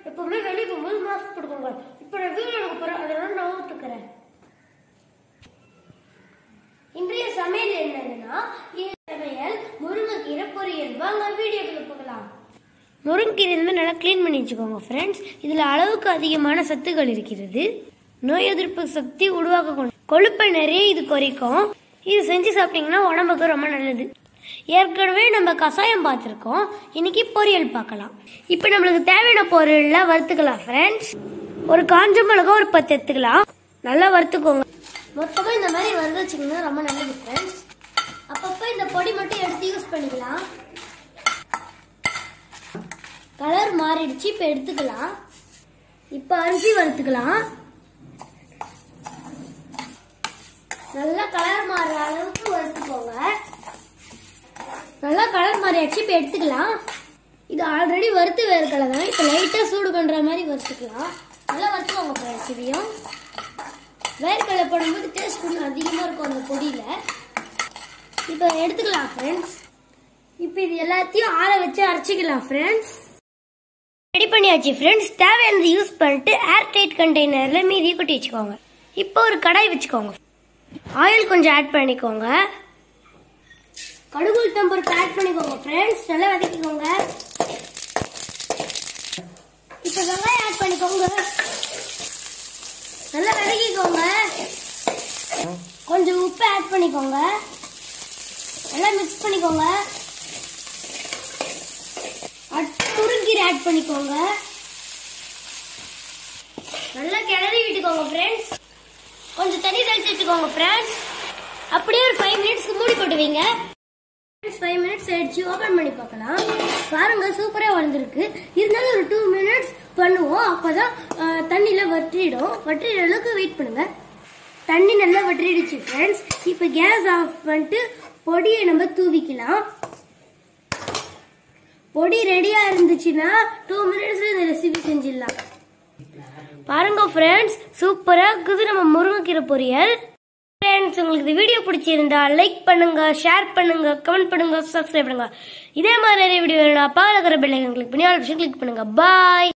எப்பவுமே வெளியே போகும்போது மாஸ்க் போட்டுக்கோங்க இப்போ நான் வீடியோ எடுக்க போறேன் அதனால நான் ஊத்துக்கிறேன் இன்றைய சமையல் என்னதுன்னா இது சமையல் முருங்கைக்கீரை பொரியல் வாங்க வீடியோக்குள்ள போகலாம் முருங்கைக்கீரை இந்த மாதிரி நல்லா க்ளீன் பண்ணி வச்சுக்கோங்க ஃப்ரெண்ட்ஸ் இதில் அளவுக்கு அதிகமான சத்துக்கள் இருக்கிறது நோய் எதிர்ப்பு சக்தி உருவாக்க கொழுப்பை நிறைய இது குறைக்கும் இது செஞ்சு சாப்பிட்டீங்கன்னா உடம்புக்கு ரொம்ப நல்லது ஏற்கனவே நம்ம கஷாயம் பார்த்துருக்கோம் இன்னைக்கு பொரியல் பார்க்கலாம் இப்போ நம்மளுக்கு தேவையான பொருள்லாம் வறுத்துக்கலாம் ஃப்ரெண்ட்ஸ் ஒரு காஞ்ச மிளகா ஒரு பத்து எடுத்துக்கலாம் நல்லா வறுத்துக்கோங்க மொத்தமா இந்த மாதிரி வறுத்து வச்சுக்கோங்க ரொம்ப நல்லது ஃப்ரெண்ட்ஸ் அப்பப்போ இந்த பொடி மட்டும் எடுத்து யூஸ் பண்ணிக்கலாம் கலர் மாறிடுச்சு இப்போ எடுத்துக்கலாம் இப்போ அரிசி வறுத்துக்கலாம் நல்லா கலர் மாறுற அளவுக்கு வறுத்துக்கோங்க நல்லா கலர் மாறியாச்சு இப்போ எடுத்துக்கலாம் இது ஆல்ரெடி வறுத்து வேர்க்கலை தான் இப்போ லைட்டாக சூடு பண்ணுற மாதிரி வறுத்துக்கலாம் நல்லா வறுத்துக்கோங்க ஃப்ரெண்ட்ஸ் இதையும் வேர்க்கடலை போடும்போது டேஸ்ட் கொஞ்சம் அதிகமாக இருக்கும் அந்த பொடியில் இப்போ எடுத்துக்கலாம் ஃப்ரெண்ட்ஸ் இப்போ இது எல்லாத்தையும் ஆற வச்சு அரைச்சிக்கலாம் ஃப்ரெண்ட்ஸ் ரெடி பண்ணியாச்சு ஃப்ரெண்ட்ஸ் தேவையானது யூஸ் பண்ணிட்டு ஏர் டைட் கண்டெய்னரில் மீதி கொட்டி வச்சுக்கோங்க இப்போ ஒரு கடாய் வச்சுக்கோங்க ஆயில் கொஞ்சம் ஆட் பண்ணிக்கோங்க கடுகு உளுத்தம் பருப்பு ஆட் பண்ணிக்கோங்க ஃப்ரெண்ட்ஸ் நல்லா வதக்கிக்கோங்க இப்போ வெங்காயம் ஆட் பண்ணிக்கோங்க நல்லா வதக்கிக்கோங்க கொஞ்சம் உப்பு ஆட் பண்ணிக்கோங்க நல்லா மிக்ஸ் பண்ணிக்கோங்க அடுத்து முருங்கீரை ஆட் பண்ணிக்கோங்க நல்லா கிளறி விட்டுக்கோங்க ஃப்ரெண்ட்ஸ் கொஞ்சம் தண்ணி தெளிச்சு வச்சுக்கோங்க ஃப்ரெண்ட்ஸ் அப்படியே ஒரு ஃபைவ் மினிட்ஸ்க்கு மூடி போட்டு வைங்க ஃபைவ் மினிட்ஸ் ஆயிடுச்சு ஓபன் பண்ணி பார்க்கலாம் பாருங்க சூப்பரா வந்திருக்கு இருந்தாலும் ஒரு டூ மினிட்ஸ் பண்ணுவோம் அப்பதான் அஹ், தண்ணியில வற்றிடும் வற்றிற அளவுக்கு வெயிட் பண்ணுங்க தண்ணி நல்லா வற்றிடுச்சு ஃப்ரெண்ட்ஸ் இப்போ கேஸ் ஆஃப் பண்ணிட்டு பொடியை நம்ம தூவிக்கலாம் பொடி ரெடியா இருந்துச்சுன்னா டூ மினிட்ஸ்ல இந்த ரெசிபி செஞ்சிடலாம் பாருங்க ஃப்ரெண்ட்ஸ் சூப்பரா இருக்குது நம்ம முருங்கைக்கீரை பொரியல் ஃப்ரெண்ட்ஸ் உங்களுக்கு இந்த வீடியோ பிடிச்சிருந்தா லைக் பண்ணுங்க ஷேர் பண்ணுங்க கமெண்ட் பண்ணுங்க சப்ஸ்கிரைப் பண்ணுங்க இதே மாதிரி நிறைய வீடியோ வேணும்னா பக்கத்துல இருக்கிற பெல் ஐக்கன் கிளிக் பண்ணி ஆல் கிளிக் பண்ணுங்க பாய்